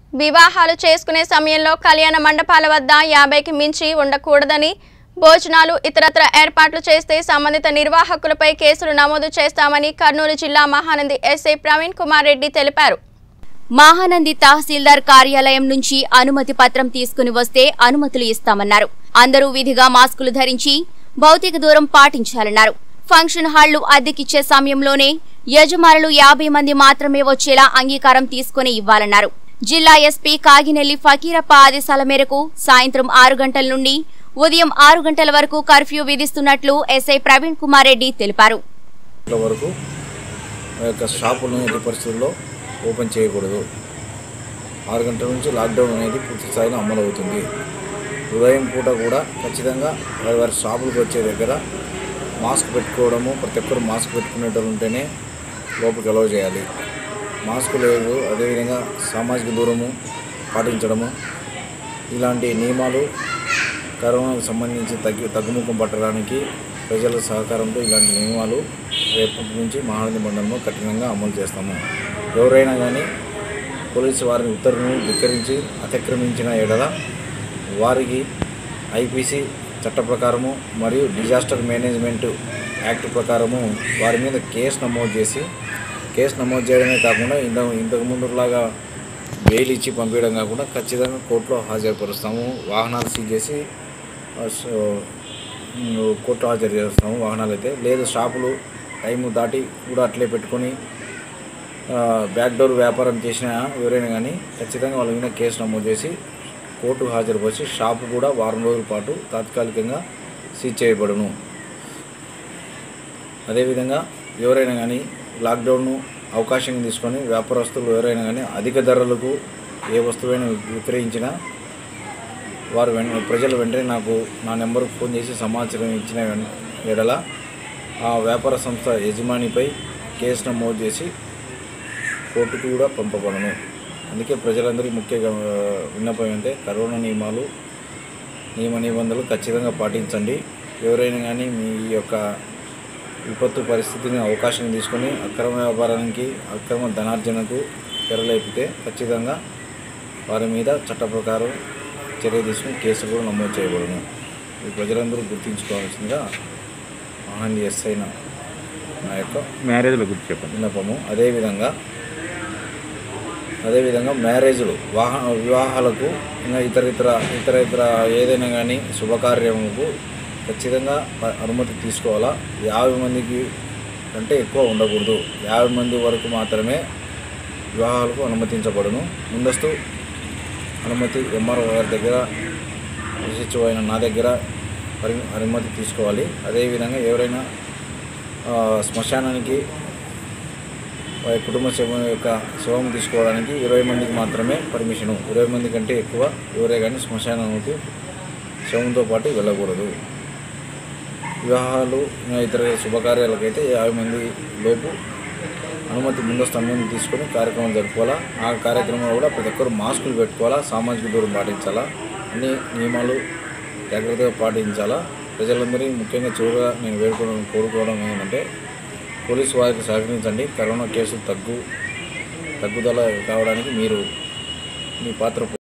వివాహాలు చేసుకునే సమయంలో కళ్యాణ మండపాల వద్ద యాభైకి మించి ఉండకూడదని భోజనాలు ఇతరత్ర ఏర్పాట్లు చేస్తే సంబంధిత నిర్వాహకులపై కేసులు నమోదు చేస్తామని కర్నూలు జిల్లా మహానంది ఎస్ఐ ప్రవీణ్ కుమార్ రెడ్డి తెలిపారు మహానంది తహసీల్దార్ కార్యాలయం నుంచి అనుమతి పత్రం తీసుకుని వస్తే అనుమతులు ఇస్తామన్నారు అందరూ విధిగా మాస్కులు ధరించి భౌతిక దూరం పాటించాలన్నారు ఫంక్షన్ హాళ్లు అద్దెకిచ్చే సమయంలోనే యజమానులు యాభై మంది మాత్రమే వచ్చేలా అంగీకారం తీసుకుని ఇవ్వాలన్నారు జిల్లా ఎస్పీ కాగినెల్లి ఫకీరప్ప ఆదేశాల మేరకు సాయంత్రం ఆరు గంటల నుండి ఉదయం ఆరు గంటల వరకు కర్ఫ్యూ విధిస్తున్నట్లు ఎస్ఐ ప్రవీణ్ కుమార్ రెడ్డి తెలిపారు గంటల వరకు ఆ యొక్క షాపులను ఎట్టి పరిస్థితుల్లో ఓపెన్ చేయకూడదు ఆరు గంటల నుంచి లాక్డౌన్ అనేది పూర్తి స్థాయిలో అమలు అవుతుంది ఉదయం పూట కూడా ఖచ్చితంగా వారి వారి షాపులకు వచ్చే దగ్గర మాస్క్ పెట్టుకోవడము ప్రతి ఒక్కరు మాస్క్ పెట్టుకునేటోళ్ళు ఉంటేనే లోపలికి అలౌ చేయాలి మాస్క్ లేదు అదేవిధంగా సామాజిక దూరము పాటించడము ఇలాంటి నియమాలు కరోనాకు సంబంధించి తగ్గి తగ్గుముఖం పట్టడానికి ప్రజల సహకారంతో ఇలాంటి నియమాలు రేపటి నుంచి మహానది మండలంలో కఠినంగా అమలు చేస్తాము ఎవరైనా కానీ పోలీసు వారిని ఉత్తర్వును ధిక్కరించి అతిక్రమించిన ఎడల వారికి ఐపీసీ చట్ట ప్రకారము మరియు డిజాస్టర్ మేనేజ్మెంట్ యాక్ట్ ప్రకారము వారి మీద కేసు నమోదు చేసి కేసు నమోదు చేయడమే కాకుండా ఇంత ఇంతకు ముందులాగా బెయిల్ ఇచ్చి పంపించడం కాకుండా ఖచ్చితంగా కోర్టులో హాజరుపరుస్తాము వాహనాలు సీజ్ చేసి ఆ, సో, ఉమ్, కోర్టు హాజరు చేస్తాము వాహనాలు అయితే లేదు షాపులు టైం దాటి కూడా అట్లే పెట్టుకొని ఆ, బ్యాక్ డోర్ వ్యాపారం చేసిన ఎవరైనా కానీ ఖచ్చితంగా వాళ్ళ మీద కేసు నమోదు చేసి కోర్టుకు హాజరుపరిచి షాపు కూడా వారం రోజుల పాటు తాత్కాలికంగా సీజ్ చేయబడును అదేవిధంగా ఎవరైనా కానీ లాక్డౌన్ను అవకాశం తీసుకొని వ్యాపారస్తులు ఎవరైనా కానీ అధిక ధరలకు ఏ వస్తువైనా విక్రయించినా వారు వెన్ ప్రజలు వెంటనే నాకు నా నెంబర్కు ఫోన్ చేసి సమాచారం ఇచ్చిన వెన్- ఎడల ఆ వ్యాపార సంస్థ యజమానిపై కేసు నమోదు చేసి కోర్టుకు కూడా పంపబడను అందుకే ప్రజలందరికీ ముఖ్య గమ- విన్నపం ఏంటంటే కరోనా నియమాలు నియమ నిబంధనలు ఖచ్చితంగా పాటించండి ఎవరైనా కానీ మీ యొక్క విపత్తు పరిస్థితిని అవకాశం తీసుకొని అక్రమ వ్యాపారానికి అక్రమ ధనార్జనకు తెరలేపితే ఖచ్చితంగా వారి మీద చట్ట ప్రకారం చర్య తీసుకుని కేసు కూడా నమోదు చేయబడును ఈ ప్రజలందరూ గుర్తుంచుకోవాల్సిందిగా మహాంది ఎస్ఐ నా నా యొక్క మ్యారేజ్ల గురించి చెప్పండి విన్నపము అదేవిధంగా అదేవిధంగా మ్యారేజ్లు వాహ వివాహాలకు ఇంకా ఇతర ఇతర ఇతర ఇతర ఏదైనా కానీ శుభకార్యములకు ఖచ్చితంగా ప- అనుమతి తీసుకోవాలా యాభై మందికి కంటే ఎక్కువ ఉండకూడదు యాభై మంది వరకు మాత్రమే వివాహాలకు అనుమతించబడును ముందస్తు అనుమతి ఎంఆర్ఓ గారి దగ్గర ఎస్హెచ్ఓ అయిన నా దగ్గర పరి అనుమతి తీసుకోవాలి అదేవిధంగా ఎవరైనా ఆ, శ్మశానానికి వారి కుటుంబ శవం యొక్క శవం తీసుకోవడానికి ఇరవై మందికి మాత్రమే పర్మిషను ఇరవై మంది కంటే ఎక్కువ ఎవరే కానీ శ్మశానానికి శవంతో పాటు వెళ్ళకూడదు వివాహాలు ఇంకా ఇతర శుభకార్యాలకైతే యాభై మంది లోపు అనుమతి ముందస్తు అనుమతి తీసుకొని కార్యక్రమం జరుపుకోవాలా ఆ కార్యక్రమంలో కూడా ప్రతి ఒక్కరు మాస్కులు పెట్టుకోవాలా సామాజిక దూరం పాటించాలా అన్ని నియమాలు జాగ్రత్తగా పాటించాలా ప్రజలందరినీ ముఖ్యంగా చివరిగా నేను వేడుకోవడం కోరుకోవడం ఏంటంటే పోలీసు వారికి సహకరించండి కరోనా కేసులు తగ్గు తగ్గుదల కావడానికి మీరు మీ పాత్ర